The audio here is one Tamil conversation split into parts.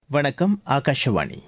வணக்கம் ஆகாஷவாணி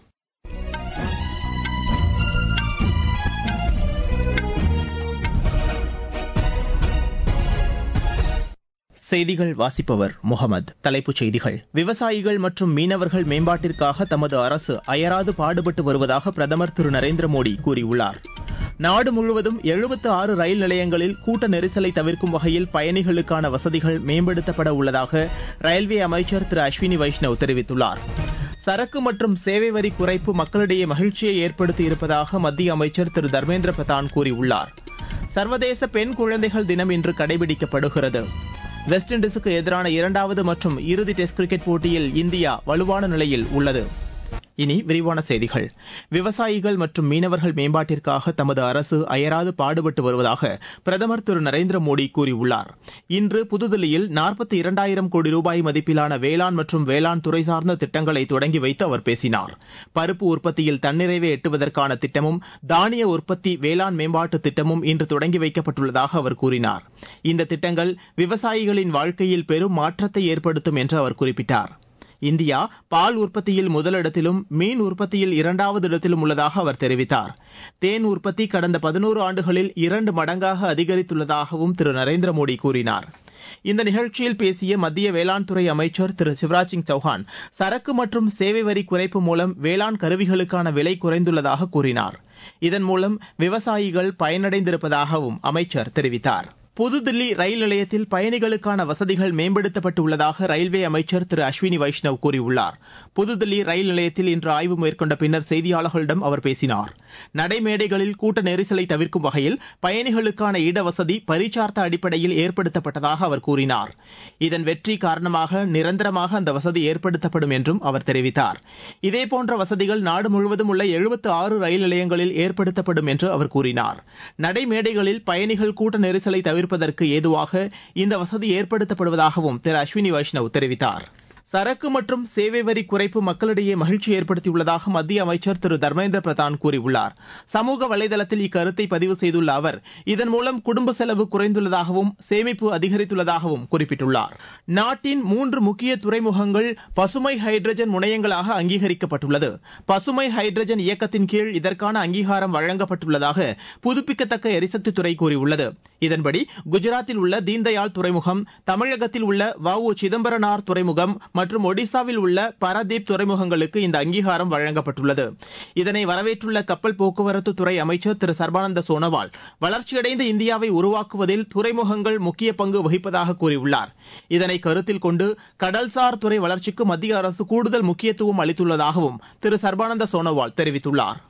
செய்திகள் வாசிப்பவர் முகமது தலைப்புச் செய்திகள் விவசாயிகள் மற்றும் மீனவர்கள் மேம்பாட்டிற்காக தமது அரசு அயராது பாடுபட்டு வருவதாக பிரதமர் திரு நரேந்திர மோடி கூறியுள்ளார் நாடு முழுவதும் எழுபத்து ஆறு ரயில் நிலையங்களில் கூட்ட நெரிசலை தவிர்க்கும் வகையில் பயணிகளுக்கான வசதிகள் மேம்படுத்தப்பட உள்ளதாக ரயில்வே அமைச்சர் திரு அஸ்வினி வைஷ்ணவ் தெரிவித்துள்ளார் சரக்கு மற்றும் சேவை வரி குறைப்பு மக்களிடையே மகிழ்ச்சியை ஏற்படுத்தி இருப்பதாக மத்திய அமைச்சர் திரு தர்மேந்திர பிரதான் கூறியுள்ளார் சர்வதேச பெண் குழந்தைகள் தினம் இன்று கடைபிடிக்கப்படுகிறது வெஸ்ட் இண்டீஸுக்கு எதிரான இரண்டாவது மற்றும் இறுதி டெஸ்ட் கிரிக்கெட் போட்டியில் இந்தியா வலுவான நிலையில் உள்ளது இனி விரிவான செய்திகள் விவசாயிகள் மற்றும் மீனவர்கள் மேம்பாட்டிற்காக தமது அரசு அயராது பாடுபட்டு வருவதாக பிரதமர் திரு நரேந்திர மோடி கூறியுள்ளார் இன்று புதுதில்லியில் நாற்பத்தி இரண்டாயிரம் கோடி ரூபாய் மதிப்பிலான வேளாண் மற்றும் வேளாண் துறை சார்ந்த திட்டங்களை தொடங்கி வைத்து அவர் பேசினார் பருப்பு உற்பத்தியில் தன்னிறைவை எட்டுவதற்கான திட்டமும் தானிய உற்பத்தி வேளாண் மேம்பாட்டு திட்டமும் இன்று தொடங்கி வைக்கப்பட்டுள்ளதாக அவர் கூறினார் இந்த திட்டங்கள் விவசாயிகளின் வாழ்க்கையில் பெரும் மாற்றத்தை ஏற்படுத்தும் என்று அவர் குறிப்பிட்டார் இந்தியா பால் உற்பத்தியில் முதலிடத்திலும் மீன் உற்பத்தியில் இரண்டாவது இடத்திலும் உள்ளதாக அவர் தெரிவித்தார் தேன் உற்பத்தி கடந்த பதினோரு ஆண்டுகளில் இரண்டு மடங்காக அதிகரித்துள்ளதாகவும் திரு நரேந்திர மோடி கூறினார் இந்த நிகழ்ச்சியில் பேசிய மத்திய வேளாண் துறை அமைச்சர் திரு சிவராஜ் சிங் சௌஹான் சரக்கு மற்றும் சேவை வரி குறைப்பு மூலம் வேளாண் கருவிகளுக்கான விலை குறைந்துள்ளதாக கூறினார் இதன் மூலம் விவசாயிகள் பயனடைந்திருப்பதாகவும் அமைச்சர் தெரிவித்தார் புதுதில்லி ரயில் நிலையத்தில் பயணிகளுக்கான வசதிகள் மேம்படுத்தப்பட்டுள்ளதாக ரயில்வே அமைச்சர் திரு அஸ்வினி வைஷ்ணவ் கூறியுள்ளார் புதுதில்லி ரயில் நிலையத்தில் இன்று ஆய்வு மேற்கொண்ட பின்னர் செய்தியாளர்களிடம் அவர் பேசினார் நடைமேடைகளில் கூட்ட நெரிசலை தவிர்க்கும் வகையில் பயணிகளுக்கான இடவசதி பரிச்சார்த்த அடிப்படையில் ஏற்படுத்தப்பட்டதாக அவர் கூறினார் இதன் வெற்றி காரணமாக நிரந்தரமாக அந்த வசதி ஏற்படுத்தப்படும் என்றும் அவர் தெரிவித்தார் இதேபோன்ற வசதிகள் நாடு முழுவதும் உள்ள எழுபத்து ஆறு ரயில் நிலையங்களில் ஏற்படுத்தப்படும் என்று அவர் கூறினார் நடைமேடைகளில் பயணிகள் கூட்ட நெரிசலை தவிர்ப்பதற்கு ஏதுவாக இந்த வசதி ஏற்படுத்தப்படுவதாகவும் திரு அஸ்வினி வைஷ்ணவ் தெரிவித்தார் சரக்கு மற்றும் சேவை வரி குறைப்பு மக்களிடையே மகிழ்ச்சி ஏற்படுத்தியுள்ளதாக மத்திய அமைச்சர் திரு தர்மேந்திர பிரதான் கூறியுள்ளார் சமூக வலைதளத்தில் இக்கருத்தை பதிவு செய்துள்ள அவர் இதன் மூலம் குடும்ப செலவு குறைந்துள்ளதாகவும் சேமிப்பு அதிகரித்துள்ளதாகவும் குறிப்பிட்டுள்ளார் நாட்டின் மூன்று முக்கிய துறைமுகங்கள் பசுமை ஹைட்ரஜன் முனையங்களாக அங்கீகரிக்கப்பட்டுள்ளது பசுமை ஹைட்ரஜன் இயக்கத்தின் கீழ் இதற்கான அங்கீகாரம் வழங்கப்பட்டுள்ளதாக புதுப்பிக்கத்தக்க எரிசக்தித்துறை கூறியுள்ளது இதன்படி குஜராத்தில் உள்ள தீன்தயாள் துறைமுகம் தமிழகத்தில் உள்ள வ உ சிதம்பரனார் துறைமுகம் மற்றும் ஒடிசாவில் உள்ள பரதீப் துறைமுகங்களுக்கு இந்த அங்கீகாரம் வழங்கப்பட்டுள்ளது இதனை வரவேற்றுள்ள கப்பல் போக்குவரத்து துறை அமைச்சர் திரு சர்பானந்த சோனோவால் வளர்ச்சியடைந்த இந்தியாவை உருவாக்குவதில் துறைமுகங்கள் முக்கிய பங்கு வகிப்பதாக கூறியுள்ளார் இதனை கருத்தில் கொண்டு கடல்சார் துறை வளர்ச்சிக்கு மத்திய அரசு கூடுதல் முக்கியத்துவம் அளித்துள்ளதாகவும் திரு சர்பானந்த சோனோவால் தெரிவித்துள்ளார்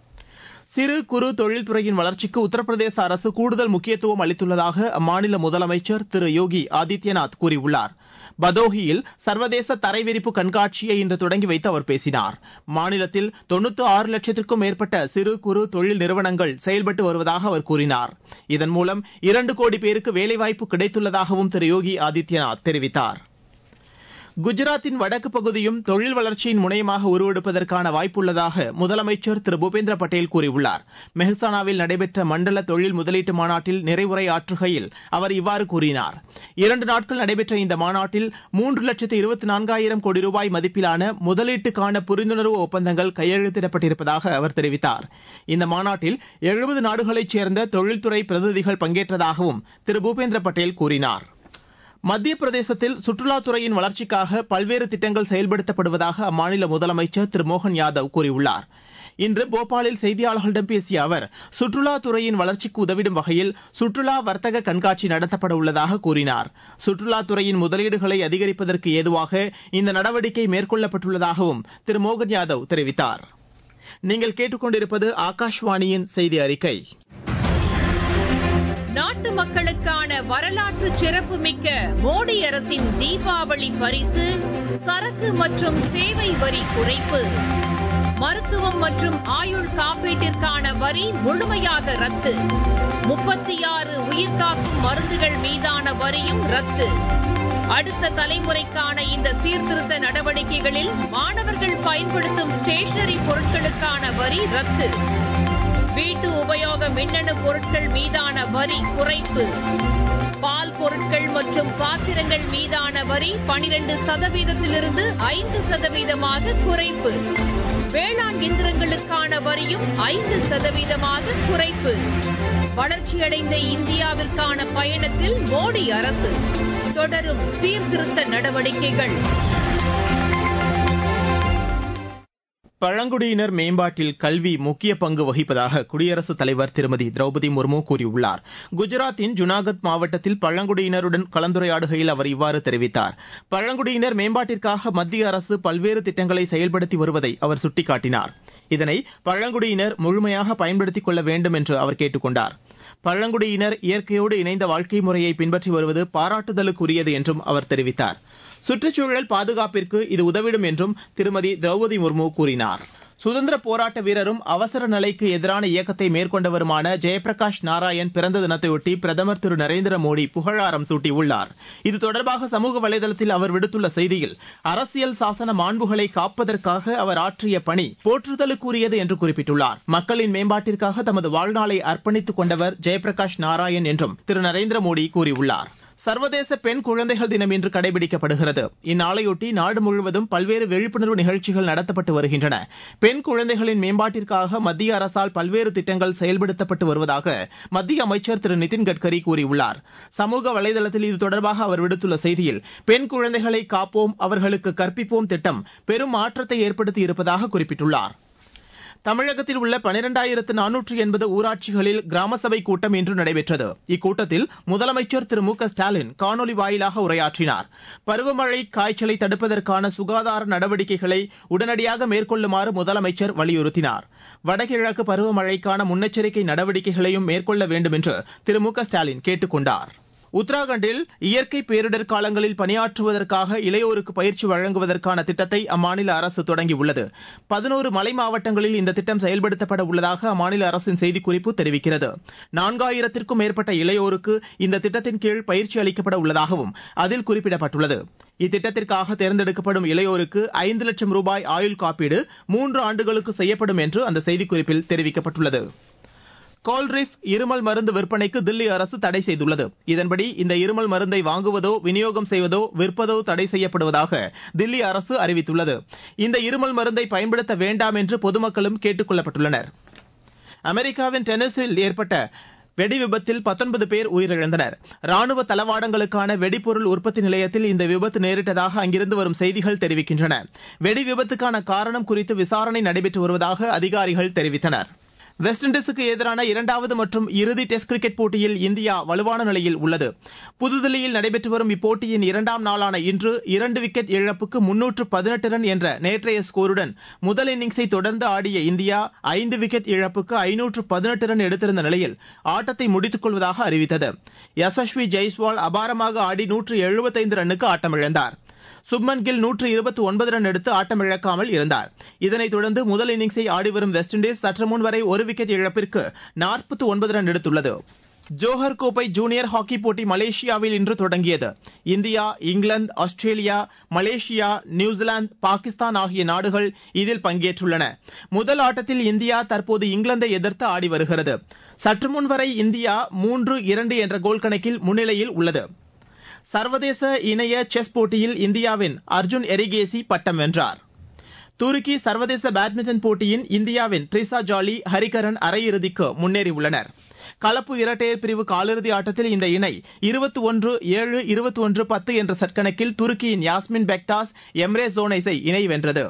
சிறு குறு தொழில்துறையின் வளர்ச்சிக்கு உத்தரப்பிரதேச அரசு கூடுதல் முக்கியத்துவம் அளித்துள்ளதாக அம்மாநில முதலமைச்சர் திரு யோகி ஆதித்யநாத் கூறியுள்ளார் பதோஹியில் சர்வதேச தரைவிரிப்பு கண்காட்சியை இன்று தொடங்கி வைத்து அவர் பேசினார் மாநிலத்தில் தொண்ணூத்தி ஆறு லட்சத்திற்கும் மேற்பட்ட சிறு குறு தொழில் நிறுவனங்கள் செயல்பட்டு வருவதாக அவர் கூறினார் இதன் மூலம் இரண்டு கோடி பேருக்கு வேலைவாய்ப்பு கிடைத்துள்ளதாகவும் திரு யோகி ஆதித்யநாத் தெரிவித்தார் குஜராத்தின் வடக்கு பகுதியும் தொழில் வளர்ச்சியின் முனையமாக உருவெடுப்பதற்கான வாய்ப்புள்ளதாக முதலமைச்சர் திரு பூபேந்திர பட்டேல் கூறியுள்ளார் மெஹசானாவில் நடைபெற்ற மண்டல தொழில் முதலீட்டு மாநாட்டில் நிறைவுரையாற்றுகையில் அவர் இவ்வாறு கூறினார் இரண்டு நாட்கள் நடைபெற்ற இந்த மாநாட்டில் மூன்று லட்சத்து இருபத்தி நான்காயிரம் கோடி ரூபாய் மதிப்பிலான முதலீட்டுக்கான புரிந்துணர்வு ஒப்பந்தங்கள் கையெழுத்திடப்பட்டிருப்பதாக அவர் தெரிவித்தார் இந்த மாநாட்டில் எழுபது நாடுகளைச் சேர்ந்த தொழில்துறை பிரதிநிதிகள் பங்கேற்றதாகவும் திரு பூபேந்திர பட்டேல் கூறினார் மத்திய பிரதேசத்தில் சுற்றுலாத்துறையின் வளர்ச்சிக்காக பல்வேறு திட்டங்கள் செயல்படுத்தப்படுவதாக அம்மாநில முதலமைச்சர் திரு மோகன் யாதவ் கூறியுள்ளார் இன்று போபாலில் செய்தியாளர்களிடம் பேசிய அவர் சுற்றுலாத்துறையின் வளர்ச்சிக்கு உதவிடும் வகையில் சுற்றுலா வர்த்தக கண்காட்சி நடத்தப்பட உள்ளதாக கூறினார் சுற்றுலாத்துறையின் முதலீடுகளை அதிகரிப்பதற்கு ஏதுவாக இந்த நடவடிக்கை மேற்கொள்ளப்பட்டுள்ளதாகவும் திரு மோகன் யாதவ் தெரிவித்தார் நீங்கள் கேட்டுக்கொண்டிருப்பது ஆகாஷ்வாணியின் செய்தி அறிக்கை நாட்டு மக்களுக்கான வரலாற்று சிறப்புமிக்க மோடி அரசின் தீபாவளி பரிசு சரக்கு மற்றும் சேவை வரி குறைப்பு மருத்துவம் மற்றும் ஆயுள் காப்பீட்டிற்கான வரி முழுமையாக ரத்து முப்பத்தி ஆறு உயிர்காக்கும் மருந்துகள் மீதான வரியும் ரத்து அடுத்த தலைமுறைக்கான இந்த சீர்திருத்த நடவடிக்கைகளில் மாணவர்கள் பயன்படுத்தும் ஸ்டேஷனரி பொருட்களுக்கான வரி ரத்து வீட்டு உபயோக மின்னணு பொருட்கள் மீதான வரி குறைப்பு பால் பொருட்கள் மற்றும் பாத்திரங்கள் மீதான வரி பனிரெண்டு சதவீதத்திலிருந்து ஐந்து சதவீதமாக குறைப்பு வேளாண் இயந்திரங்களுக்கான வரியும் ஐந்து சதவீதமாக குறைப்பு வளர்ச்சியடைந்த இந்தியாவிற்கான பயணத்தில் மோடி அரசு தொடரும் சீர்திருத்த நடவடிக்கைகள் பழங்குடியினர் மேம்பாட்டில் கல்வி முக்கிய பங்கு வகிப்பதாக குடியரசுத் தலைவர் திருமதி திரௌபதி முர்மு கூறியுள்ளார் குஜராத்தின் ஜுனாகத் மாவட்டத்தில் பழங்குடியினருடன் கலந்துரையாடுகையில் அவர் இவ்வாறு தெரிவித்தார் பழங்குடியினர் மேம்பாட்டிற்காக மத்திய அரசு பல்வேறு திட்டங்களை செயல்படுத்தி வருவதை அவர் சுட்டிக்காட்டினார் இதனை பழங்குடியினர் முழுமையாக பயன்படுத்திக் கொள்ள வேண்டும் என்று அவர் கேட்டுக் கொண்டார் பழங்குடியினர் இயற்கையோடு இணைந்த வாழ்க்கை முறையை பின்பற்றி வருவது பாராட்டுதலுக்குரியது என்றும் அவர் தெரிவித்தார் சுற்றுச்சூழல் பாதுகாப்பிற்கு இது உதவிடும் என்றும் திருமதி திரௌபதி முர்மு கூறினார் சுதந்திர போராட்ட வீரரும் அவசர நிலைக்கு எதிரான இயக்கத்தை மேற்கொண்டவருமான ஜெயபிரகாஷ் நாராயண் பிறந்த தினத்தையொட்டி பிரதமர் திரு நரேந்திர மோடி புகழாரம் சூட்டியுள்ளார் இது தொடர்பாக சமூக வலைதளத்தில் அவர் விடுத்துள்ள செய்தியில் அரசியல் சாசன மாண்புகளை காப்பதற்காக அவர் ஆற்றிய பணி போற்றுதலுக்குரியது என்று குறிப்பிட்டுள்ளார் மக்களின் மேம்பாட்டிற்காக தமது வாழ்நாளை அர்ப்பணித்துக் கொண்டவர் ஜெயபிரகாஷ் நாராயண் என்றும் திரு நரேந்திர மோடி கூறியுள்ளார் சர்வதேச பெண் குழந்தைகள் தினம் இன்று கடைபிடிக்கப்படுகிறது இந்நாளையொட்டி நாடு முழுவதும் பல்வேறு விழிப்புணர்வு நிகழ்ச்சிகள் நடத்தப்பட்டு வருகின்றன பெண் குழந்தைகளின் மேம்பாட்டிற்காக மத்திய அரசால் பல்வேறு திட்டங்கள் செயல்படுத்தப்பட்டு வருவதாக மத்திய அமைச்சர் திரு நிதின் கட்கரி கூறியுள்ளார் சமூக வலைதளத்தில் இது தொடர்பாக அவர் விடுத்துள்ள செய்தியில் பெண் குழந்தைகளை காப்போம் அவர்களுக்கு கற்பிப்போம் திட்டம் பெரும் மாற்றத்தை ஏற்படுத்தி இருப்பதாக குறிப்பிட்டுள்ளார் தமிழகத்தில் உள்ள பனிரெண்டாயிரத்து நானூற்று எண்பது ஊராட்சிகளில் கிராம சபை கூட்டம் இன்று நடைபெற்றது இக்கூட்டத்தில் முதலமைச்சர் திரு மு க ஸ்டாலின் காணொலி வாயிலாக உரையாற்றினார் பருவமழை காய்ச்சலை தடுப்பதற்கான சுகாதார நடவடிக்கைகளை உடனடியாக மேற்கொள்ளுமாறு முதலமைச்சர் வலியுறுத்தினார் வடகிழக்கு பருவமழைக்கான முன்னெச்சரிக்கை நடவடிக்கைகளையும் மேற்கொள்ள வேண்டும் என்று திரு மு க ஸ்டாலின் கேட்டுக் கொண்டார் உத்தராகண்டில் இயற்கை பேரிடர் காலங்களில் பணியாற்றுவதற்காக இளையோருக்கு பயிற்சி வழங்குவதற்கான திட்டத்தை அம்மாநில அரசு தொடங்கியுள்ளது பதினோரு மலை மாவட்டங்களில் இந்த திட்டம் செயல்படுத்தப்பட உள்ளதாக அம்மாநில அரசின் செய்திக்குறிப்பு தெரிவிக்கிறது நான்காயிரத்திற்கும் மேற்பட்ட இளையோருக்கு இந்த திட்டத்தின் கீழ் பயிற்சி அளிக்கப்பட உள்ளதாகவும் அதில் குறிப்பிடப்பட்டுள்ளது இத்திட்டத்திற்காக தேர்ந்தெடுக்கப்படும் இளையோருக்கு ஐந்து லட்சம் ரூபாய் ஆயுள் காப்பீடு மூன்று ஆண்டுகளுக்கு செய்யப்படும் என்று அந்த செய்திக்குறிப்பில் தெரிவிக்கப்பட்டுள்ளது கோல்ரிஃப் இருமல் மருந்து விற்பனைக்கு தில்லி அரசு தடை செய்துள்ளது இதன்படி இந்த இருமல் மருந்தை வாங்குவதோ விநியோகம் செய்வதோ விற்பதோ தடை செய்யப்படுவதாக தில்லி அரசு அறிவித்துள்ளது இந்த இருமல் மருந்தை பயன்படுத்த வேண்டாம் என்று பொதுமக்களும் கேட்டுக் கொள்ளப்பட்டுள்ளனர் அமெரிக்காவின் டென்னிஸில் ஏற்பட்ட வெடி விபத்தில் பத்தொன்பது பேர் உயிரிழந்தனர் ராணுவ தளவாடங்களுக்கான வெடிப்பொருள் உற்பத்தி நிலையத்தில் இந்த விபத்து நேரிட்டதாக அங்கிருந்து வரும் செய்திகள் தெரிவிக்கின்றன வெடி விபத்துக்கான காரணம் குறித்து விசாரணை நடைபெற்று வருவதாக அதிகாரிகள் தெரிவித்தனர் வெஸ்ட் இண்டீஸுக்கு எதிரான இரண்டாவது மற்றும் இறுதி டெஸ்ட் கிரிக்கெட் போட்டியில் இந்தியா வலுவான நிலையில் உள்ளது புதுதில்லியில் நடைபெற்று வரும் இப்போட்டியின் இரண்டாம் நாளான இன்று இரண்டு விக்கெட் இழப்புக்கு முன்னூற்று பதினெட்டு ரன் என்ற நேற்றைய ஸ்கோருடன் முதல் இன்னிங்ஸை தொடர்ந்து ஆடிய இந்தியா ஐந்து விக்கெட் இழப்புக்கு ஐநூற்று பதினெட்டு ரன் எடுத்திருந்த நிலையில் ஆட்டத்தை முடித்துக் கொள்வதாக அறிவித்தது யசஸ்வி ஜெய்ஸ்வால் அபாரமாக ஆடி நூற்று எழுபத்தைந்து ரன்னுக்கு ஆட்டமிழந்தார் சுப்மன் கில் நூற்று இருபத்தி ஒன்பது ரன் எடுத்து ஆட்டமிழக்காமல் இருந்தார் இதனைத் தொடர்ந்து முதல் இன்னிங்ஸை ஆடிவரும் வெஸ்ட் இண்டீஸ் சற்று முன் வரை ஒரு விக்கெட் இழப்பிற்கு நாற்பத்தி ஒன்பது ரன் எடுத்துள்ளது ஜோஹர் கோப்பை ஜூனியர் ஹாக்கி போட்டி மலேசியாவில் இன்று தொடங்கியது India England Australia Malaysia New Zealand Pakistan ஆகிய நாடுகள் இதில் பங்கேற்றுள்ளன முதல் ஆட்டத்தில் இந்தியா தற்போது இங்கிலாந்தை எதிர்த்து ஆடி வருகிறது சற்று முன் வரை இந்தியா மூன்று இரண்டு என்ற கோல் கணக்கில் முன்னிலையில் உள்ளது சர்வதேச இணைய செஸ் போட்டியில் இந்தியாவின் அர்ஜுன் எரிகேசி பட்டம் வென்றார் துருக்கி சர்வதேச பேட்மிண்டன் போட்டியின் இந்தியாவின் ட்ரிசா ஜாலி ஹரிகரன் அரையிறுதிக்கு முன்னேறியுள்ளனர் கலப்பு இரட்டையர் பிரிவு காலிறுதி ஆட்டத்தில் இந்த இணை இருபத்தி ஒன்று ஏழு இருபத்தி ஒன்று பத்து என்ற செட் கணக்கில் துருக்கியின் யாஸ்மின் பெக்டாஸ் எம்ரே ஜோனைஸை இணை வென்றது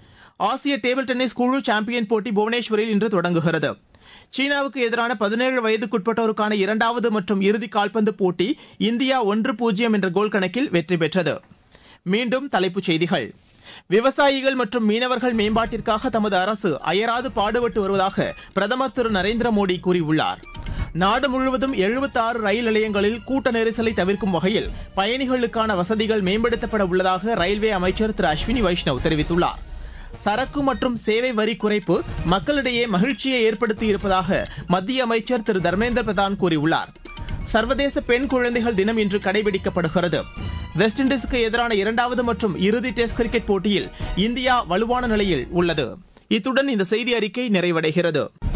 ஆசிய டேபிள் டென்னிஸ் குழு சாம்பியன் போட்டி புவனேஸ்வரில் இன்று தொடங்குகிறது சீனாவுக்கு எதிரான பதினேழு வயதுக்குட்பட்டோருக்கான இரண்டாவது மற்றும் இறுதி கால்பந்து போட்டி இந்தியா ஒன்று பூஜ்ஜியம் என்ற கோல் கணக்கில் வெற்றி பெற்றது மீண்டும் தலைப்புச் செய்திகள் விவசாயிகள் மற்றும் மீனவர்கள் மேம்பாட்டிற்காக தமது அரசு அயராது பாடுபட்டு வருவதாக பிரதமர் திரு நரேந்திர மோடி கூறியுள்ளார் நாடு முழுவதும் எழுபத்தாறு ரயில் நிலையங்களில் கூட்ட நெரிசலை தவிர்க்கும் வகையில் பயணிகளுக்கான வசதிகள் மேம்படுத்தப்பட உள்ளதாக ரயில்வே அமைச்சர் திரு அஸ்வினி வைஷ்ணவ் தெரிவித்துள்ளார் சரக்கு மற்றும் சேவை வரி குறைப்பு மக்களிடையே மகிழ்ச்சியை ஏற்படுத்தி இருப்பதாக மத்திய அமைச்சர் திரு தர்மேந்திர பிரதான் கூறியுள்ளார் சர்வதேச பெண் குழந்தைகள் தினம் இன்று கடைபிடிக்கப்படுகிறது வெஸ்ட் இண்டீஸுக்கு எதிரான இரண்டாவது மற்றும் இறுதி டெஸ்ட் கிரிக்கெட் போட்டியில் இந்தியா வலுவான நிலையில் உள்ளது இத்துடன் இந்த செய்தி அறிக்கை நிறைவடைகிறது